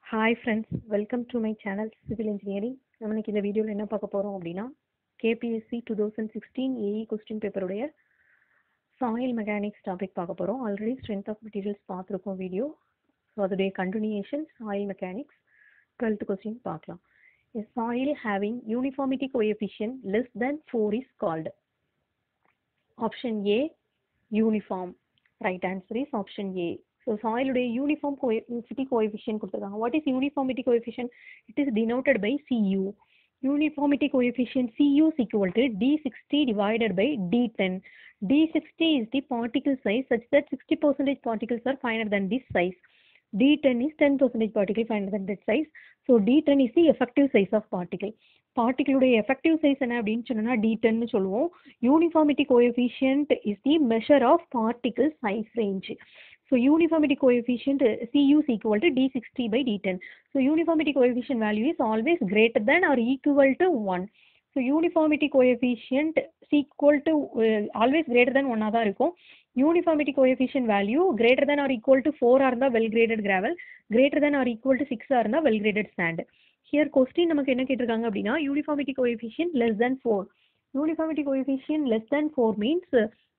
Hi friends welcome to my channel civil engineering நம்ம இன்னைக்கு இந்த வீடியோவில் என்ன பார்க்க போகிறோம் அப்படின்னா KPSC two thousand sixteen AE question பேப்பருடைய சாயில் மெக்கானிக்ஸ் டாபிக் பார்க்க போகிறோம் ஆல்ரெடி ஸ்ட்ரென்த் ஆஃப் மெட்டீரியல்ஸ் பார்த்துருக்கோம் வீடியோ ஸோ அதோடைய continuation soil mechanics twelfth question பார்க்கலாம் A soil having uniformity coefficient less than 4 is called. Option A, uniform. Right answer is option A. So soil உடைய uniform coefficient coefficient கொடுத்திருக்காங்க. What is uniformity coefficient? It is denoted by Cu. Uniformity coefficient Cu is equal to D60 divided by D10. D60 is the particle size such that 60 percentage particles are finer than this size. D10 is 10 percentage particle finer than that size. So D ten is the effective size of particle பார்ட்டிகளுடைய effective size என்ன அப்படின்னு சொன்னோம்னா D டென்னு சொல்லுவோம் uniformity coefficient is the measure of particle size range so uniformity coefficient C U is equal to D sixty by D ten so uniformity coefficient value is always greater than or equal to one so uniformity coefficient equal to always greater than ஒன்னாக தான் இருக்கும் uniformity coefficient value greater than or equal to ஃபோராக இருந்தால் well graded gravel greater than or equal to சிக்ஸாக இருந்தால் well graded sand here question நமக்கு என்ன கேட்டிருக்காங்க அப்படின்னா uniformity coefficient less than four uniformity coefficient less than four means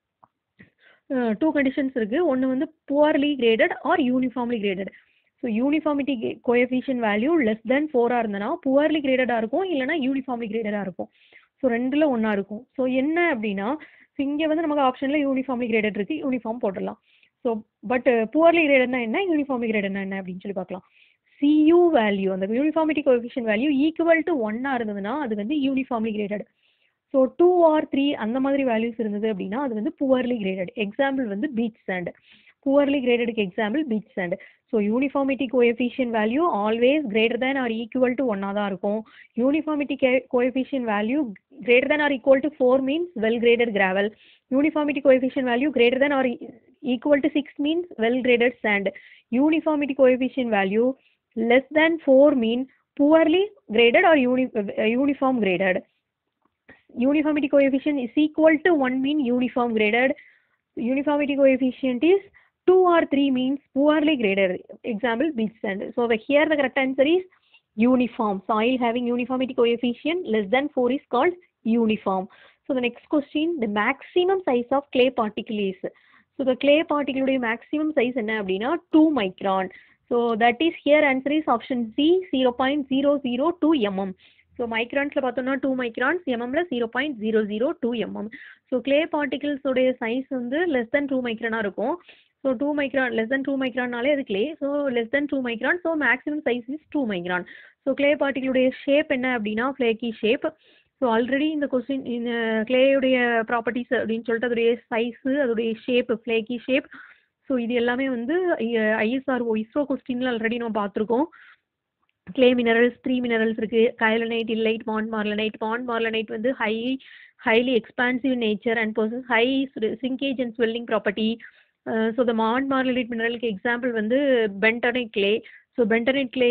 two conditions இருக்குது ஒன்று வந்து poorly graded or uniformly graded so uniformity coefficient value less than ஃபோராக இருந்தனா புவர்லி கிரேடடாக இருக்கும் இல்லைனா யூனிஃபார்ம்லி கிரேடடாக இருக்கும் ஸோ ரெண்டில் ஒன்றா இருக்கும் ஸோ என்ன அப்படின்னா ஸோ இங்கே வந்து நமக்கு ஆப்ஷனில் யூனிஃபார்ம்லி கிரேடட் இருக்குது யூனிஃபார்ம் போட்டுடலாம் ஸோ பட் புவர்லி கிரேடட்னா என்ன யூனிஃபார்ம்லி கிரேடட்னா என்ன அப்படின்னு சொல்லி பார்க்கலாம் சியூ வேல்யூ அந்த uniformity coefficient value equal to ஒன்னாக இருந்ததுன்னா அது வந்து uniformly graded so two or three அந்த மாதிரி வேல்யூஸ் இருந்தது அப்படின்னா அது வந்து புவர்லி கிரேடட் எக்ஸாம்பிள் வந்து பீச் சாண்ட் புவர்லி கிரேடடுக்கு example beach sand so uniformity coefficient value always greater than or equal to ஒன்னாக தான் இருக்கும் uniformity coefficient value greater than or equal to four means well graded gravel uniformity coefficient value greater than or equal to 6 means well graded sand. Uniformity coefficient value less than 4 mean poorly graded or uni uh, uniform graded. Uniformity coefficient is equal to 1 mean uniform graded. Uniformity coefficient is 2 or 3 means poorly graded. Example beach sand. So the, here the correct answer is uniform. Soil having uniformity coefficient less than 4 is called uniform. So the next question, the maximum size of clay particle is so the clay பார்ட்டிகளுடைய maximum size என்ன அப்படின்னா two micron so that is here answer is option C zero point zero zero two mm so மைக்ரான்ஸில் பார்த்தோம்னா two microns எம்எம்ல zero point zero zero two mm so clay பார்ட்டிகிள்ஸோடைய size வந்து less than two மைக்ரானாக இருக்கும் so two micron less than two மைக்ரான்னாலே அது clay so less than two micron so maximum size is two micron so clay பார்ட்டிகளுடைய shape என்ன அப்படின்னா flaky shape so already இந்த கொஸ்டின் இந்த கிளேயுடைய ப்ராப்பர்ட்டிஸ் அப்படின்னு சொல்லிட்டு அதோடைய சைஸு அதோடைய ஷேப் ஃப்ளேக்கி ஷேப் ஸோ இது எல்லாமே வந்து ஐஎஸ்ஆர்ஓ இஸ்ரோ கொஸ்டின்ல ஆல்ரெடி நம்ம பார்த்துருக்கோம் கிளே மினரல்ஸ் த்ரீ மினரல்ஸ் இருக்கு கைலனைட் இல்லைட் பாண்ட் மார்லனைட் பாண்ட் மார்லனைட் வந்து high highly expansive nature and possesses high shrinkage and swelling property so the montmorillonite மினரலுக்கு எக்ஸாம்பிள் வந்து bentonite clay so bentonite clay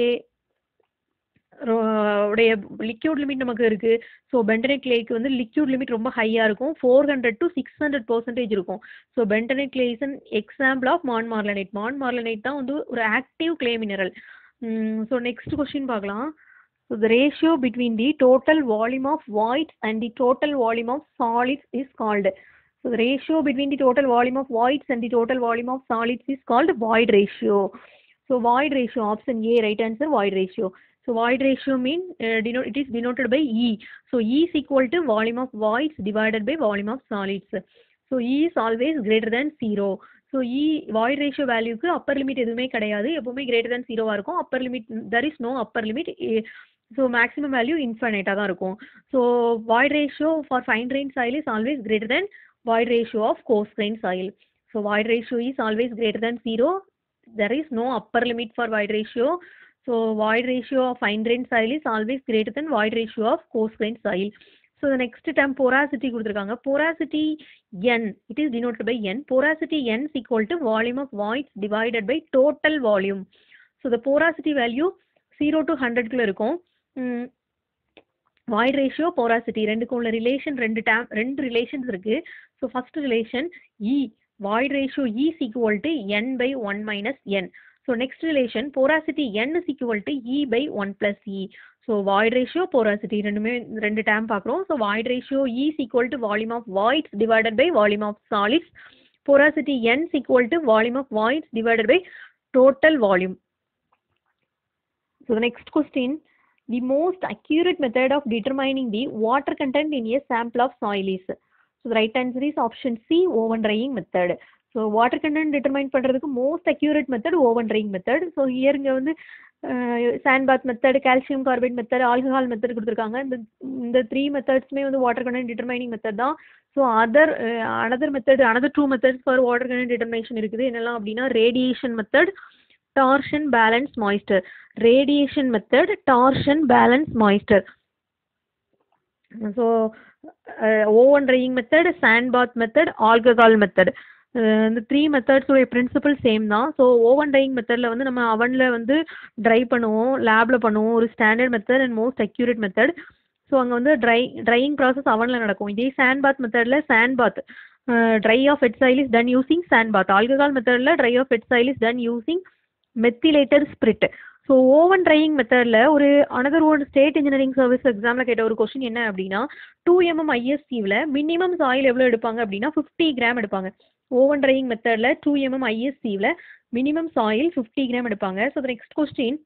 உடைய லிக்யூட் லிமிட் நமக்கு இருக்கு so bentonite கிளேக்கு வந்து liquid limit ரொம்ப ஹையாக இருக்கும் four hundred to six hundred percentage இருக்கும் so bentonite clay is an example of montmorillonite montmorillonite தான் வந்து ஒரு active clay mineral so next question பார்க்கலாம் so the ratio between the total volume of voids and the total volume of solids is called so the ratio between the total volume of voids and the total volume of solids is called void ratio so void ratio option A right answer void ratio So void ratio mean uh, denote, it is denoted by E. So E is equal to volume of voids divided by volume of solids. So E is always greater than 0. So e void ratio வேல்யூக்கு upper limit எதுவுமே கிடையாது எப்பவுமே greater than ஜீரோவாக இருக்கும் upper limit there is no upper limit so maximum value இன்ஃபைனைட்டாக தான் இருக்கும் so void ratio for fine grain soil is always greater than void ratio of coarse grain soil so void ratio is always greater than zero there is no upper limit for void ratio So void ratio of fine grained soil is always greater than void ratio of coarse grained soil. So the next term porosity கொடுத்துருக்காங்க porosity n it is denoted by n porosity n is equal to volume of voids divided by total volume. So the porosity value 0 to 100 குள்ள இருக்கும் void ratio போராசிட்டி ரெண்டுக்கும் உள்ள relation ரெண்டு dam ரெண்டு relations இருக்கு so first relation e void ratio E is equal to n by 1 minus n. So next relation porosity n is equal to e by 1 plus e so void ratio porosity ரெண்டுமே ரெண்டு டேம் பார்க்குறோம் so void ratio e is equal to volume of voids divided by volume of solids porosity n is equal to volume of voids divided by total volume so the next question the most accurate method of determining the water content in a sample of soil is so the right answer is option c oven drying method so water content determine பண்ணுறதுக்கு most accurate method oven drying method so here இங்கே வந்து sand bath method calcium carbide method alcohol method கொடுத்துருக்காங்க இந்த இந்த three மெத்தட்ஸுமே வந்து water content determining method தான் so other another method another two methods for water content determination இருக்குது என்னெல்லாம் அப்படின்னா radiation method torsion balance moisture radiation method torsion balance moisture so oven drying method sand bath method alcohol method இந்த three மெத்தட்ஸோடைய principle same தான் so oven drying மெத்தடில் வந்து நம்ம அவனில் வந்து ட்ரை பண்ணுவோம் லேபில் பண்ணுவோம் ஒரு standard method and most accurate method so அங்கே வந்து ட்ரை ட்ரையிங் ப்ராசஸ் அவனில் நடக்கும் இதே சாண்ட் பாத் மெத்தடில் sand bath dry of head soil is done using sand bath alcohol மெத்தடில் dry of head soil is done using methylated spirit so oven drying மெத்தடில் ஒரு another one state engineering service எக்ஸாமில் கேட்ட ஒரு question என்ன அப்படின்னா two mm ஐஎஸ்சியில் minimum soil எவ்வளோ எடுப்பாங்க அப்படின்னா ஃபிஃப்டி கிராம் எடுப்பாங்க ஓவன் ட்ரையிங் மெத்தடில் டூ எம்எம் ஐஎஸ்சியில் மினிமம் சாயில் ஃபிஃப்டி கிராம் எடுப்பாங்க ஸோ நெக்ஸ்ட் கொஸ்டின்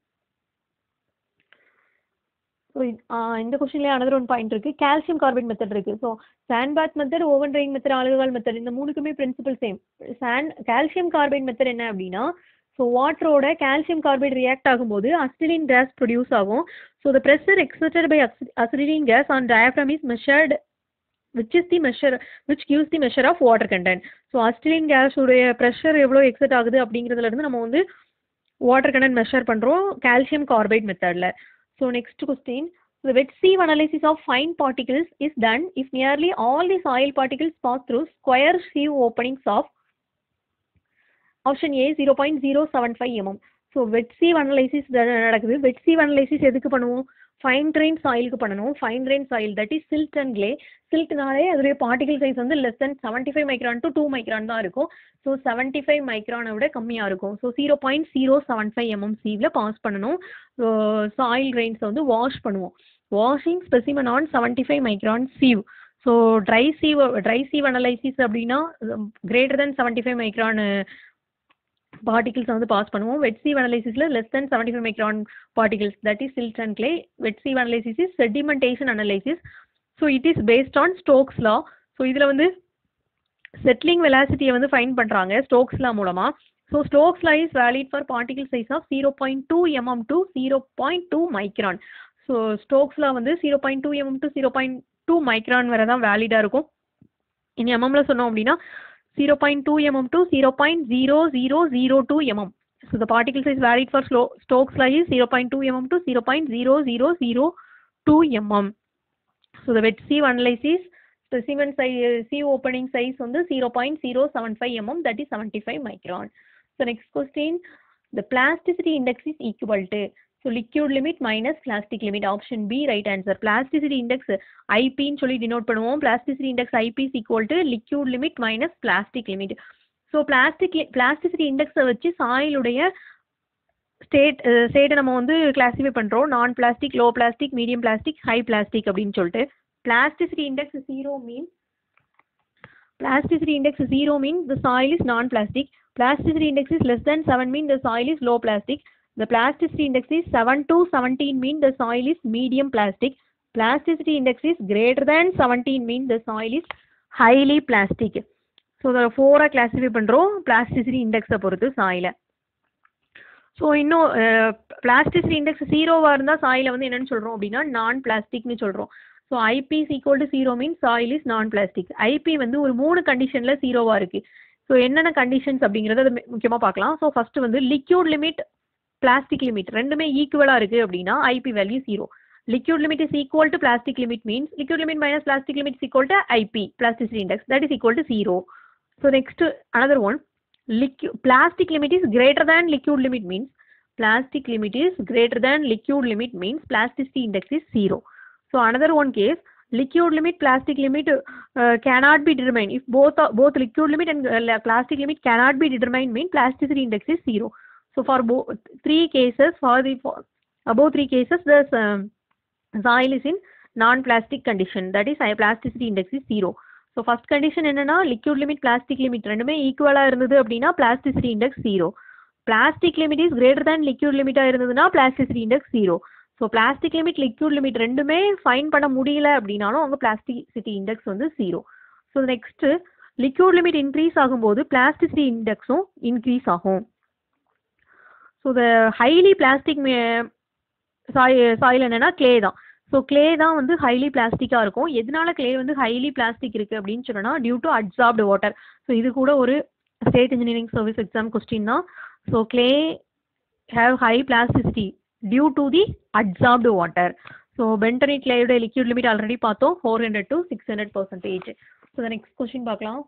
ஸோ இந்த கொஸ்டின்லேயே அனதர் ஒன் பாயிண்ட் இருக்குது கால்சியம் கார்பேட் மெத்தட் இருக்குது so sand bath method oven drying method alcohol method இந்த மூணுக்குமே principle same sand calcium carbide method என்ன அப்படின்னா so வாட்டரோட கால்சியம் கார்பேட் ரியாக்ட் ஆகும்போது அசிடிலின் கேஸ் ப்ரொடியூஸ் ஆகும் so the pressure exerted by acetylene gas on diaphragm is measured which is the measure which gives the measure of water content so acetylene கேஸுடைய pressure எவ்வளோ exert ஆகுது அப்படிங்கிறதுலேருந்து நம்ம வந்து water content measure பண்ணுறோம் calcium carbide மெத்தடில் so next question The wet sieve analysis of fine particles is done if nearly all the soil particles pass through square sieve openings of option A 0.075 mm. So wet sieve analysis நடக்குது wet sieve analysis எதுக்கு பண்ணுவோம் fine grain சாயிலுக்கு பண்ணணும் fine grain soil that is silt and clay சில்ட்னாலே அதோடைய particle size வந்து less than seventy five micron to two micron தான் இருக்கும் ஸோ செவன்ட்டி ஃபைவ் மைக்ரானை விட கம்மியாக இருக்கும் so zero point zero seven five mm சீவில் பாஸ் பண்ணணும் சாயில் கிரெயின்ஸை வந்து வாஷ் பண்ணுவோம் washing specimen on seventy five micron sieve so dry sieve dry sieve analysis அப்படின்னா greater than seventy five micron particles வந்து பாஸ் பண்ணுவோம் வெட் சீவ் அனலைசிஸில் less than seventy five micron particles that is silt and clay wet sieve analysis is sedimentation analysis so it is based on Stokes law so இதில் வந்து settling வெலாசிட்டியை வந்து fine பண்ணுறாங்க Stokes law மூலமாக so Stokes law is valid for particle size of zero point two mm to zero point two micron so ஸ்டோக்ஸில் வந்து zero point two mm to zero point two micron வரை தான் வேலிடாக இருக்கும் இனி எம்எம்ல சொன்னோம் அப்படின்னா zero point two mm to zero point zero zero zero two mm so the particle size valid for slow Stokes law is zero point two mm to zero point zero zero zero two mm so the wet sieve analysis specimen size sieve opening size வந்து zero point zero seven five mm that is seventy five micron so next question the plasticity index is equal to so liquid limit minus plastic limit option B right answer plasticity index ஐபின்னு சொல்லி denote பண்ணுவோம் plasticity index IP is equal to liquid limit minus plastic limit so plastic plasticity இண்டெக்ஸை வச்சு சாயிலுடைய state ஸ்டேட்டை நம்ம வந்து classify பண்ணுறோம் non plastic low plastic medium plastic high plastic அப்படின்னு சொல்லிட்டு plasticity index zero mean plasticity index 0 means the soil is non-plastic. Plasticity index is less than 7 mean the soil is low plastic. The plasticity index is 7 to 17 mean the soil is medium plastic. Plasticity index is greater than 17 mean the soil is highly plastic. So அதை ஃபோராக classify பண்ணுறோம் plasticity இண்டெக்ஸை பொறுத்து சாயிலை so இன்னும் plasticity index ஜீரோவாக இருந்தால் சாயிலை வந்து என்னென்னு சொல்கிறோம் அப்படின்னா நான் பிளாஸ்டிக்னு சொல்கிறோம் so IP is equal to zero mean soil is non plastic IP வந்து ஒரு மூணு கண்டிஷனில் ஜீரோவாக இருக்குது ஸோ என்னென்ன கண்டிஷன்ஸ் அப்படிங்கிறத அது முக்கியமாக பார்க்கலாம் ஸோ ஃபஸ்ட்டு வந்து லிக்யூட் லிமிட் பிளாஸ்டிக் லிமிட் ரெண்டுமே ஈக்குவலாக இருக்குது அப்படின்னா IP value zero liquid limit is equal to plastic limit means liquid limit minus plastic limit is equal to IP plasticity index that is equal to zero. So next another one liquid plastic limit is greater than liquid limit means plastic limit is greater than liquid limit means plasticity index is zero. So another one case liquid limit plastic limit uh, cannot be determined if both are, both liquid limit and uh, plastic limit cannot be determined mean plasticity index is zero. So for bo- three cases, for the for above three cases, the um, soil is in non-plastic condition. That is, uh, plasticity index is zero. So first condition என்னன்னா liquid limit plastic limit ரெண்டுமே ஈக்குவலாக இருந்தது அப்படின்னா plasticity index zero plastic limit is greater than liquid லிமிட்டாக இருந்ததுன்னா plasticity index zero so plastic limit liquid limit ரெண்டுமே find பண்ண முடியல அப்படின்னாலும் அவங்க பிளாஸ்டிசிட்டி இண்டெக்ஸ் வந்து zero so next liquid limit increase ஆகும்போது பிளாஸ்டிசிட்டி இண்டெக்ஸும் இன்க்ரீஸ் ஆகும் so the highly plastic soil soil என்னன்னா க்ளே தான் ஸோ க்ளே தான் வந்து ஹைலி பிளாஸ்டிக்காக இருக்கும் எதனால க்ளே வந்து ஹைலி பிளாஸ்டிக் இருக்குது அப்படின்னு சொன்னோன்னா due to absorbed water so இது கூட ஒரு state engineering service exam question தான் so clay have high plasticity due to the absorbed water so bentonite கிளேயோட லிக்யூட் லிமிட் ஆல்ரெடி பார்த்தோம் four hundred to six hundred percentage so next question பார்க்கலாம்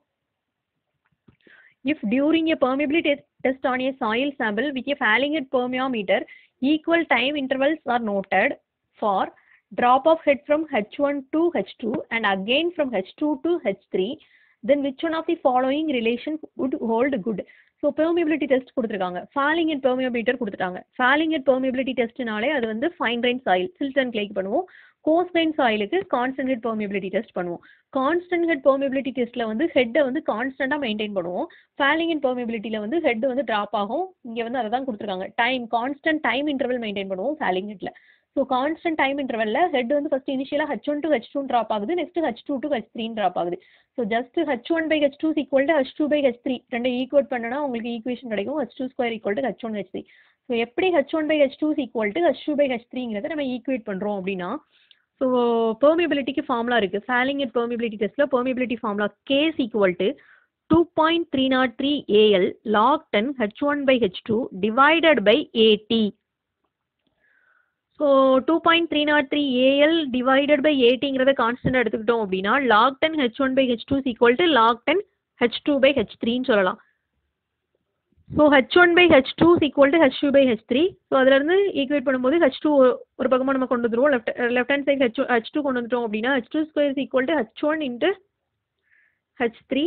If during a permeability test, test on a soil sample with a Fahrenheit permeometer, equal time intervals are noted for drop of head from H1 to H2 and again from H2 to H3, then which one of the following relation would hold good? So permeability test கொடுத்துருக்காங்க falling and permeometer கொடுத்துட்டாங்க falling and permeability டெஸ்ட்னாலே அது வந்து fine grain soil silt and கிளேக் பண்ணுவோம் கோஸ்ட் grain சாயிலுக்கு constant head permeability test பண்ணுவோம் கான்ஸ்டன்ட் ஹெட் பெர்மிபிலிட்டி டெஸ்ட்டில் வந்து ஹெட்டை வந்து கான்ஸ்டண்ட்டாக மெயின்டைன் பண்ணுவோம் ஃபேலிங் அண்ட் பெர்மிபிலிட்டியில் வந்து ஹெட் வந்து ட்ராப் ஆகும் இங்கே வந்து அதை தான் கொடுத்துருக்காங்க time constant time interval maintain பண்ணுவோம் ஃபேலிங் ஹெட்டில் ஸோ கான்ஸ்டன்ட் டைம் இன்டர்வலில் ஹெட் வந்து ஃபஸ்ட் இனிஷியலாக H one to H two drop ஆகுது next H two to H three drop ஆகுது so just H one by H two equal to H two by H three ரெண்டு equate பண்ணனா உங்களுக்கு equation கிடைக்கும் H two square equal to H one H three so எப்படி H one by H two equal to H two by H த்ரீங்கிறத நம்ம equate பண்ணுறோம் அப்படின்னா so பெர்மிபிலிட்டிக்கு ஃபார்முலா இருக்குது ஃபேலிங் அட் பெர்மிபிலிட்டி டெஸ்ட்டில் permeability formula K's equal to two point three nought three AL log ten H one by H two divided by AT so two point three nought three AL divided by ஏடிங்கிறத constant எடுத்துக்கிட்டோம் அப்படின்னா log ten H one by H two equal to log ten H two by H த்ரீன்னு சொல்லலாம் so H one by H two equal to H two by H three so அதுலேருந்து ஈக்குவேட் பண்ணும்போது H two ஒரு பக்கமாக நம்ம கொண்டு வந்துருவோம் left left hand side H H two கொண்டு வந்துட்டோம் அப்படின்னா H two square equal to H one into H three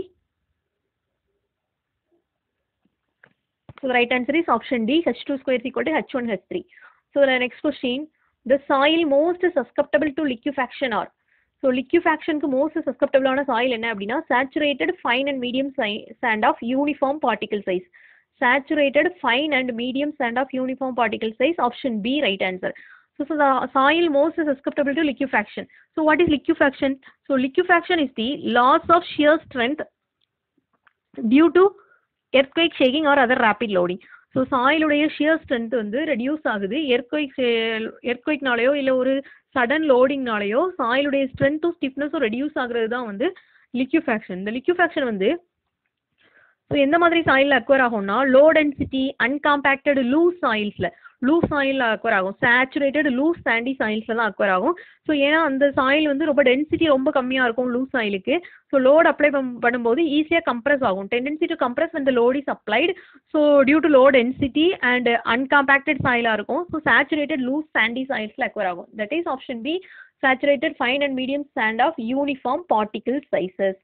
So the right answer is option D, H2 square is equal to H1, H3. So the next question, the soil most susceptible to liquefaction are? So லிக்யூஃபேக்ஷனுக்கு most சஸ்கப்டபிளான soil என்ன அப்படின்னா saturated fine and medium sand of uniform particle size saturated fine and medium sand of uniform particle size option B right answer So, so the soil most susceptible to liquefaction. So what is liquefaction? So liquefaction is the loss of shear strength due to earthquake shaking or other rapid loading. So சாயிலுடைய shear strength வந்து reduce ஆகுது earthquake எர்க்வைக்னாலேயோ இல்லை ஒரு sudden லோடிங்னாலேயோ சாயிலுடைய ஸ்ட்ரென்த்தும் ஸ்டிஃப்னஸும் reduce ஆகுறது தான் வந்து liquefaction இந்த liquefaction வந்து ஸோ எந்த மாதிரி சாயிலில் அக்வயர் ஆகும்னா லோ டென்சிட்டி அன்காம்பேக்டட் லூஸ் சாயில்ஸில் லூஸ் சாயிலில் அக்வயர் ஆகும் சேச்சுரேட்டட் லூஸ் சாண்டி சாயில்ஸில் தான் அக்வயர் ஆகும் ஸோ ஏன்னா அந்த சாயில் வந்து ரொம்ப டென்சிட்டி ரொம்ப கம்மியாக இருக்கும் லூஸ் சாயிலுக்கு ஸோ லோட் அப்ளை பண்ணும்போது ஈஸியாக கம்ப்ரஸ் ஆகும் tendency to compress when the load is applied so due to low density and uncompacted சாயிலாக இருக்கும் ஸோ சேச்சுரேட்டட் லூஸ் சாண்டி சாயில்ஸில் அக்வயர் ஆகும் that is option B saturated fine and medium sand of uniform particle sizes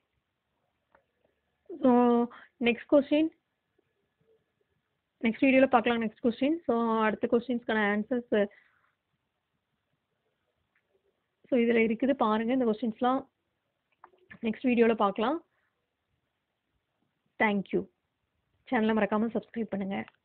so next question next வீடியோவில் பார்க்கலாம் next question so அடுத்த கொஸ்டின்ஸ்க்கான answers so இதில் இருக்குது பாருங்கள் இந்த கொஸ்டின்ஸ்லாம் நெக்ஸ்ட் வீடியோவில் பார்க்கலாம் தேங்க்யூ சேனலை மறக்காமல் சப்ஸ்கிரைப் பண்ணுங்கள்